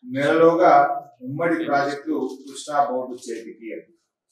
నెలలోగా ఉమ్మడి project Krishna board చేతికి అని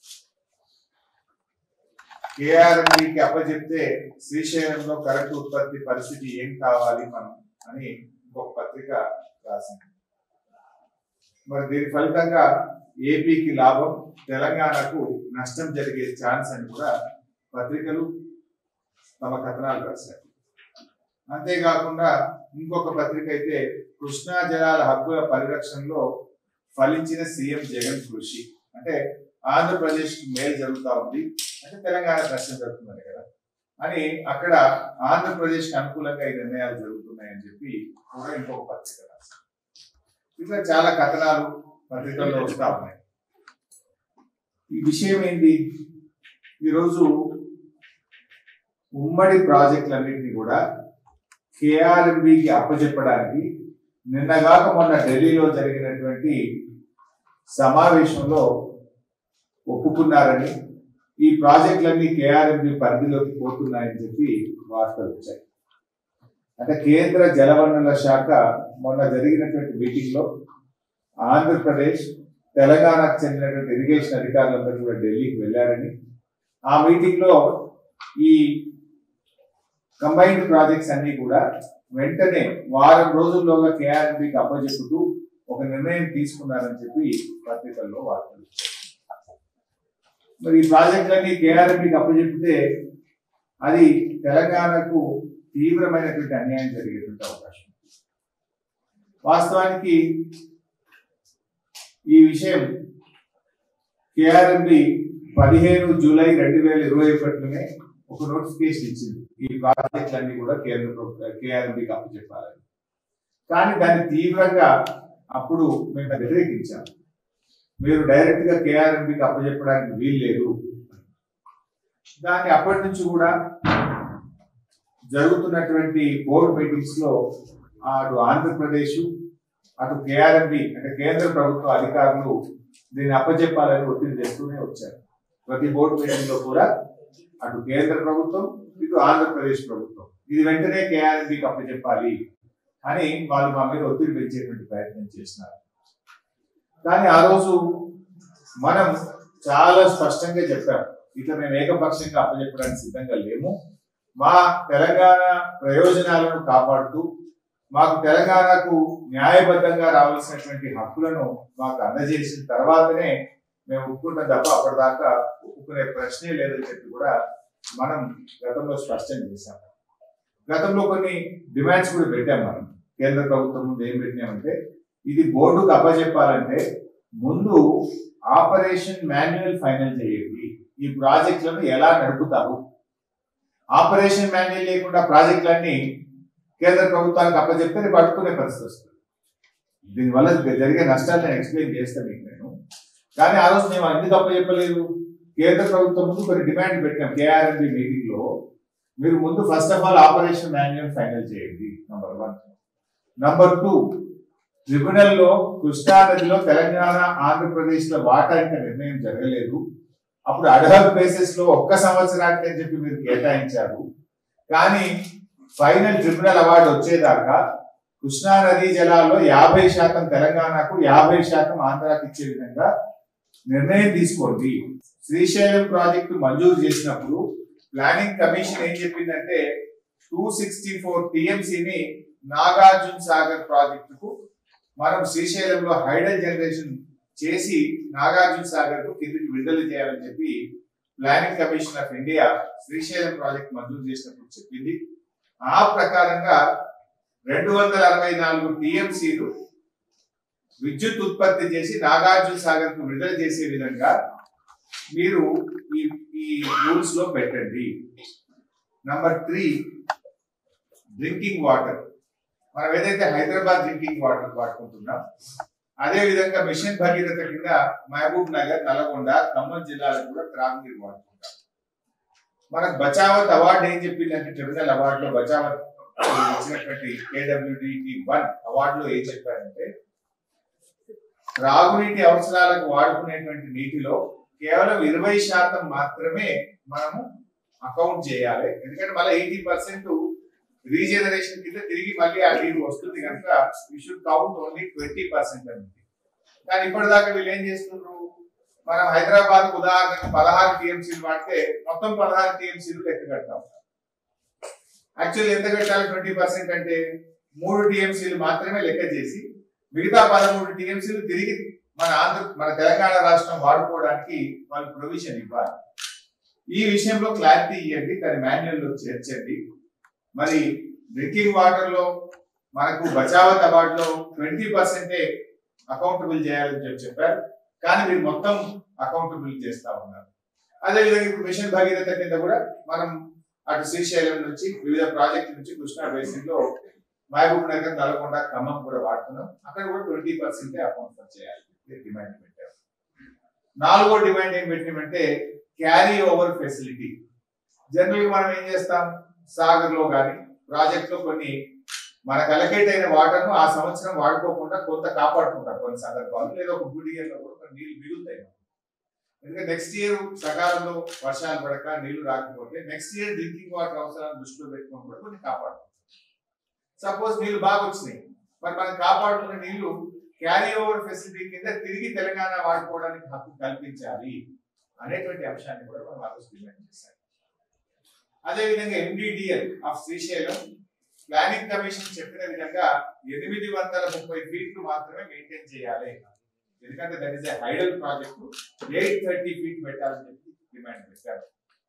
కేఆర్ఎండికి అప్పచెప్తే శ్రీశైలంలో కరెంటు ఉత్పత్తి పరిస్థితి ఏం కావాలి మనం అని ఇంకొక పత్రిక రాసింది మరి దీని ఫలితంగా ఏపీకి లాభం తెలంగాణకు నష్టం జరిగే ఛాన్స్ అని కూడా పత్రికలు తమ కథనాలు రాశారు అంతేకాకుండా ఇంకొక పత్రిక అయితే కృష్ణా జలాల హక్కుల పరిరక్షణలో ఫలించిన సీఎం జగన్ కృషి అంటే ఆంధ్రప్రదేశ్ కి మేలు జరుగుతా ఉంది అంటే తెలంగాణ నష్టం జరుగుతుంది కదా అని అక్కడ ఆంధ్రప్రదేశ్ కి అనుకూలంగా ఈ నిర్ణయాలు జరుగుతున్నాయని చెప్పి కూడా ఇంకొక పత్రిక రాశారు ఇట్లా చాలా కథనాలు పత్రికల్లో వస్తా ఉన్నాయి ఈ విషయం ఏంటి ఈరోజు ఉమ్మడి ప్రాజెక్టులన్నింటినీ కూడా కేఆర్ఎంబికి అప్పచెప్పడానికి నిన్నగాక మొన్న ఢిల్లీలో జరిగినటువంటి సమావేశంలో ఒప్పుకున్నారని ఈ ప్రాజెక్టులన్నీ కేఆర్ఎంబి పరిధిలోకి పోతున్నాయని చెప్పి వార్తలు వచ్చాయి అంటే కేంద్ర జలవనరుల శాఖ మొన్న జరిగినటువంటి మీటింగ్ లో ఆంధ్రప్రదేశ్ తెలంగాణకు చెందినటువంటి ఇరిగేషన్ అధికారులందరూ కూడా ఢిల్లీకి వెళ్ళారని ఆ మీటింగ్ లో ఈ కంబైన్డ్ ప్రాజెక్ట్స్ అన్ని కూడా వెంటనే వారం రోజుల్లోగా కేఆర్ఎంబికి అప్పచెప్పుతూ ఒక నిర్ణయం తీసుకున్నారని చెప్పి పత్రికల్లో వార్తలు వచ్చాయి. మరి ఈ ప్రాజెక్టులన్నీ కేఆర్ఎంబికి అప్పచెప్పితే అది తెలంగాణకు తీవ్రమైనటువంటి అన్యాయం జరిగేటువంటి అవకాశం ఉంది. వాస్తవానికి ఈ విషయం కేఆర్ఎంబి పదిహేను జూలై రెండు వేల ఇరవై ఒకటిలోనే ఒక నోటిఫికేషన్ ఇచ్చింది ఈ ప్రాజెక్టులన్నీ కూడా కేంద్ర ప్రభుత్వ కేఆర్ఎంబికి అప్పచెప్పాలని కానీ దాన్ని తీవ్రంగా అప్పుడు మేము వ్యతిరేకించాం మీరు డైరెక్ట్ గా కేఆర్ఎంబికి అప్పచెప్పడానికి వీలు లేదు దాన్ని అప్పటి నుంచి కూడా జరుగుతున్నటువంటి బోర్డు మీటింగ్స్ లో అటు ఆంధ్రప్రదేశ్ అటు కేఆర్ఎంబి అంటే కేంద్ర ప్రభుత్వ అధికారులు దీన్ని అప్పచెప్పాలని ఒత్తిడి చేస్తూనే వచ్చారు ప్రతి బోర్డు మీటింగ్ లో కూడా అటు కేంద్ర ప్రభుత్వం ఇటు ఆంధ్రప్రదేశ్ ప్రభుత్వం ఇది వెంటనే కేఆర్ఎంబికి అప్పచెప్పాలి అని వాళ్ళు మా మీద ఒత్తిడి పెంచేటువంటి ప్రయత్నం చేసినారు కానీ ఆ రోజు మనం చాలా స్పష్టంగా చెప్పాం ఇక మేము ఏకపక్షంగా అప్పచెప్పడానికి సిద్ధంగా లేము మా తెలంగాణ ప్రయోజనాలను కాపాడుతూ మాకు తెలంగాణకు న్యాయబద్ధంగా రావాల్సినటువంటి హక్కులను మాకు అందజేసిన తర్వాతనే మేము ఒప్పుకుంటాం తప్ప అప్పటిదాకా ఒప్పుకునే ప్రశ్నే లేదని చెప్పి కూడా మనం గతంలో స్పష్టం చేశాం గతంలో కొన్ని డిమాండ్స్ కూడా పెట్టాం మనం కేంద్ర ప్రభుత్వం ముందు ఏం పెట్టినామంటే ఇది బోర్డుకు అప్పచెప్పాలంటే ముందు ఆపరేషన్ మాన్యువల్ ఫైనల్ చేయండి ఈ ప్రాజెక్టులను ఎలా నడుపుతారు ఆపరేషన్ మాన్యువల్ లేకుండా ప్రాజెక్టులన్నీ కేంద్ర ప్రభుత్వానికి అప్పచెప్తే రేపు అడ్డుకునే పరిస్థితి వస్తుంది దీనివల్ల జరిగే నష్టాలు నేను ఎక్స్ప్లెయిన్ చేస్తాను మీకు నేను కానీ ఆ రోజు మేము ఎందుకు అప్పచెప్పలేదు కేంద్ర ప్రభుత్వం ముందు కొన్ని డిమాండ్ పెట్టాం కేఆర్ఎంబి మీటింగ్ లో మీరు ముందు first of all operation manual final చేయండి number one number two tribunal లో కృష్ణా నదిలో తెలంగాణ ఆంధ్రప్రదేశ్ లో వాటా ఇంకా నిర్ణయం జరగలేదు అప్పుడు అడహర్ బేసిస్ లో ఒక్క సంవత్సరానికి అని చెప్పి మీరు కేటాయించారు కానీ ఫైనల్ ట్రిబ్యునల్ అవార్డు వచ్చేదాకా కృష్ణా నదీ జలాల్లో యాభై శాతం తెలంగాణకు యాభై శాతం ఆంధ్రాకి ఇచ్చే విధంగా నిర్ణయం తీసుకోండి శ్రీశైలం ప్రాజెక్టు మంజూరు చేసినప్పుడు ప్లానింగ్ కమిషన్ ఏం చెప్పిందంటే టూ సిక్స్టీ ఫోర్ టిఎంసీని నాగార్జున సాగర్ ప్రాజెక్టుకు మనం శ్రీశైలంలో హైడల్ జనరేషన్ చేసి నాగార్జున సాగర్ కు కిందికి విడుదల చేయాలని చెప్పి Planning Commission of India Srisailam project మంజూరు చేసినప్పుడు చెప్పింది ఆ ప్రకారంగా రెండు వందల అరవై నాలుగు టిఎంసీలు విద్యుత్ ఉత్పత్తి చేసి నాగార్జున సాగర్ కు విడుదల చేసే విధంగా మీరు ఈ ఈ రూల్స్ లో పెట్టండి నంబర్ త్రీ డ్రింకింగ్ వాటర్ మనం ఏదైతే హైదరాబాద్ డ్రింకింగ్ వాటర్ వాడుకుంటున్నాం అదే విధంగా మిషన్ భగీరథ కింద మహబూబ్ నగర్ నల్గొండ ఖమ్మం జిల్లాలకు కూడా త్రాగునీరు వాడుకుంటాం మనకు బచావత్ అవార్డు ఏం చెప్పిందంటే ట్రిబ్యునల్ అవార్డులో బచావత్ ఇచ్చినటువంటి కేడబ్ల్యూడిటి వన్ అవార్డులో ఏం చెప్పారంటే త్రాగునీటి అవసరాలకు వాడుకునేటువంటి నీటిలో కేవలం ఇరవై శాతం మాత్రమే మనము అకౌంట్ చేయాలి ఎందుకంటే మళ్ళీ ఎయిటీ పర్సెంట్ రీజనరేషన్ కింద తిరిగి మళ్ళీ ఆ నీరు వస్తుంది కనుక you should count only twenty percent అని కానీ ఇప్పటిదాకా వీళ్ళు ఏం చేస్తున్నారు మనం హైదరాబాద్ ఉదాహరణకు పదహారు టీఎంసీలు వాడితే మొత్తం పదహారు టీఎంసీలు లెక్క కడతాం యాక్చువల్లీ ఎంత కట్టాలి ట్వంటీ పర్సెంట్ అంటే మూడు టీఎంసీలు మాత్రమే లెక్క చేసి మిగతా పదమూడు టీఎంసీలు తిరిగి మన ఆంధ్ర మన తెలంగాణ రాష్ట్రం వాడుకోవడానికి వాళ్ళు ప్రొవిజన్ ఇవ్వాలి ఈ విషయంలో క్లారిటీ ఇవ్వండి దాని మాన్యువల్ లో చేర్చండి మరి డ్రింకింగ్ వాటర్ లో మనకు బచావత్ అవార్డ్ లో ట్వంటీ పర్సెంటే అకౌంటబుల్ చేయాలని చెప్పి చెప్పారు కానీ మీరు మొత్తం అకౌంటబుల్ చేస్తా ఉన్నారు అదేవిధంగా ఇప్పుడు మిషన్ భగీరథ కింద కూడా మనం అటు శ్రీశైలం నుంచి వివిధ ప్రాజెక్టుల నుంచి కృష్ణా బేసిన్ లో మహబూబ్ నగర్ నల్గొండ ఖమ్మం కూడా వాడుతున్నాం అక్కడ కూడా ట్వంటీ పర్సెంట్ అకౌంట్ చేయాలి ఇది డిమాండ్ పెట్టారు నాలుగో డిమాండ్ ఏం పెట్టినామంటే క్యారీ ఓవర్ ఫెసిలిటీ జనరల్ మనం ఏం చేస్తాం సాగర్ లో కానీ ప్రాజెక్ట్ లో కొన్ని మనకు అలకేట్ అయిన వాటర్ ను ఆ సంవత్సరం వాడుకోకుండా కొంత కాపాడుకుంటాం కొన్ని సందర్భాలు లేదా ఒక గుడిగల్లో కూడా కొన్ని నీళ్లు మిగులుతాయి ఎందుకంటే నెక్స్ట్ ఇయర్ సకాలంలో వర్షాలు పడక నీళ్లు రాకపోతే నెక్స్ట్ ఇయర్ డ్రింకింగ్ వాటర్ అవసరాలను దృష్టిలో పెట్టుకొని కూడా కొన్ని కాపాడుకుంటాం సపోజ్ నీళ్లు బాగా వచ్చినాయి మరి మనం కాపాడుకున్న నీళ్లు క్యారీ ఓవర్ ఫెసిలిటీ కింద తిరిగి తెలంగాణ వాడుకోవడానికి హక్కు కల్పించాలి అనేటువంటి అంశాన్ని కూడా మనం ఆ రోజు డిమాండ్ చేశాం అదేవిధంగా MDDL of Srisailam Planning Commission చెప్పిన విధంగా ఎనిమిది వందల ముప్పై ఫీట్లు మాత్రమే మెయింటైన్ చేయాలి ఎందుకంటే that is hydel project eight thirty feet పెట్టాలని చెప్పి డిమాండ్ పెట్టారు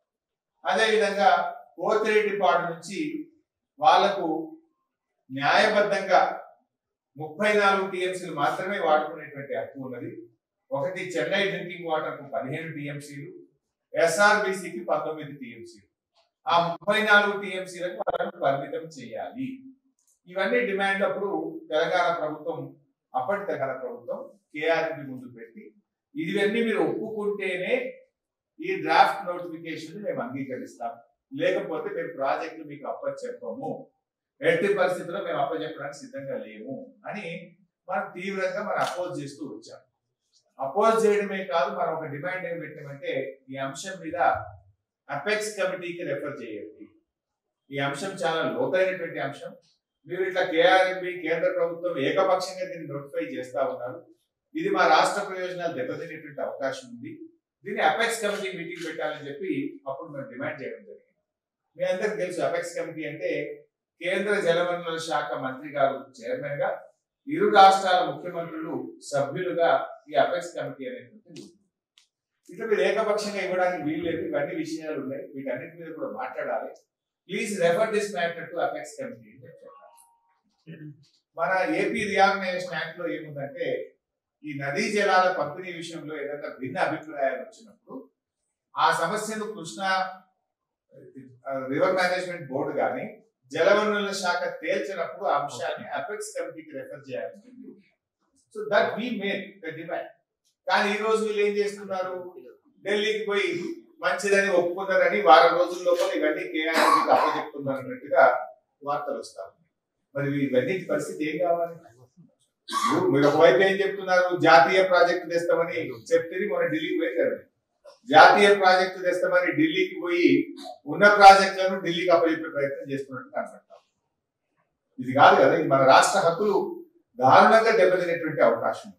అదేవిధంగా పోతిరెడ్డిపాడు నుంచి వాళ్లకు న్యాయబద్ధంగా ముప్పై నాలుగు టీఎంసీలు మాత్రమే వాడుకునేటువంటి హక్కు ఉన్నది ఒకటి చెన్నై డ్రింకింగ్ వాటర్ కు పదిహేను టీఎంసీలు ఎస్ఆర్బిసికి పంతొమ్మిది టీఎంసీలు ఆ ముప్పై నాలుగు టీఎంసీలకు వాళ్ళని పరిమితం చేయాలి ఇవన్నీ డిమాండ్ అప్పుడు తెలంగాణ ప్రభుత్వం అప్పటి తెలంగాణ ప్రభుత్వం కేఆర్పి ముందు పెట్టి ఇవన్నీ మీరు ఒప్పుకుంటేనే ఈ డ్రాఫ్ట్ నోటిఫికేషన్ మేము అంగీకరిస్తాం లేకపోతే మేము ప్రాజెక్టు మీకు అప్పచెప్పము ఎట్టి పరిస్థితుల్లో మేము అప్పచెప్పడానికి సిద్ధంగా లేము అని మనం తీవ్రంగా మనం అపోజ్ చేస్తూ వచ్చాం అపోజ్ చేయడమే కాదు మనం ఒక డిమాండ్ ఏం పెట్టామంటే ఈ అంశం మీద అపెక్స్ కమిటీకి రెఫర్ చేయండి ఈ అంశం చాలా లోతైనటువంటి అంశం మీరు ఇట్లా కేఆర్ఎంబి కేంద్ర ప్రభుత్వం ఏకపక్షంగా దీన్ని నోటిఫై చేస్తా ఉన్నారు ఇది మా రాష్ట్ర ప్రయోజనాలు దెబ్బతినేటువంటి అవకాశం ఉంది దీన్ని అపెక్స్ కమిటీ మీటింగ్ పెట్టాలని చెప్పి అప్పుడు మేము డిమాండ్ చేయడం జరిగింది మీ అందరికి తెలుసు అపెక్స్ కమిటీ అంటే కేంద్ర జలవనరుల శాఖ మంత్రి గారు చైర్మన్ గా ఇరు రాష్ట్రాల ముఖ్యమంత్రులు సభ్యులుగా ఈ అపెక్స్ కమిటీ అనేటువంటి ఇట్లా మీరు ఏకపక్షంగా ఇవ్వడానికి వీలు లేదు ఇవన్నీ విషయాలు ఉన్నాయి వీటన్నిటి మీద కూడా మాట్లాడాలి please refer this matter to apex committee అని చెప్పారు మన ఏపీ రియాగ్నైజేషన్ యాక్ట్ లో ఏముందంటే ఈ నదీ జలాల పంపిణీ విషయంలో ఏదైనా భిన్న అభిప్రాయాలు వచ్చినప్పుడు ఆ సమస్యను కృష్ణా రివర్ మేనేజ్మెంట్ బోర్డు కానీ జలవనరుల శాఖ తేల్చినప్పుడు ఆ అంశాన్ని అపెక్స్ కమిటీకి రెఫర్ చేయాలి so that we made the demand కానీ ఈ రోజు వీళ్ళు ఏం చేస్తున్నారు ఢిల్లీకి పోయి మంచిదని ఒప్పుకున్నారని వారం రోజుల లోపల ఇవన్నీ కేఆర్ఎంకి అప్పచెప్తున్నారు అన్నట్టుగా వార్తలు వస్తాయి మరి ఇవన్నీ పరిస్థితి ఏం కావాలి మీరు- మీరు ఒకవైపు ఏం చెప్తున్నారు జాతీయ ప్రాజెక్టు తెస్తామని చెప్తే మొన్న ఢిల్లీకి పోయారు జాతీయ ప్రాజెక్టు తెస్తామని ఢిల్లీకి పోయి ఉన్న ప్రాజెక్టులను ఢిల్లీకి అప్పచెప్పే ప్రయత్నం చేస్తున్నట్టు కనపడతాం ఇది కాదు కదా ఇది మన రాష్ట్ర హక్కులు దారుణంగా దెబ్బతినేటువంటి అవకాశం ఉంది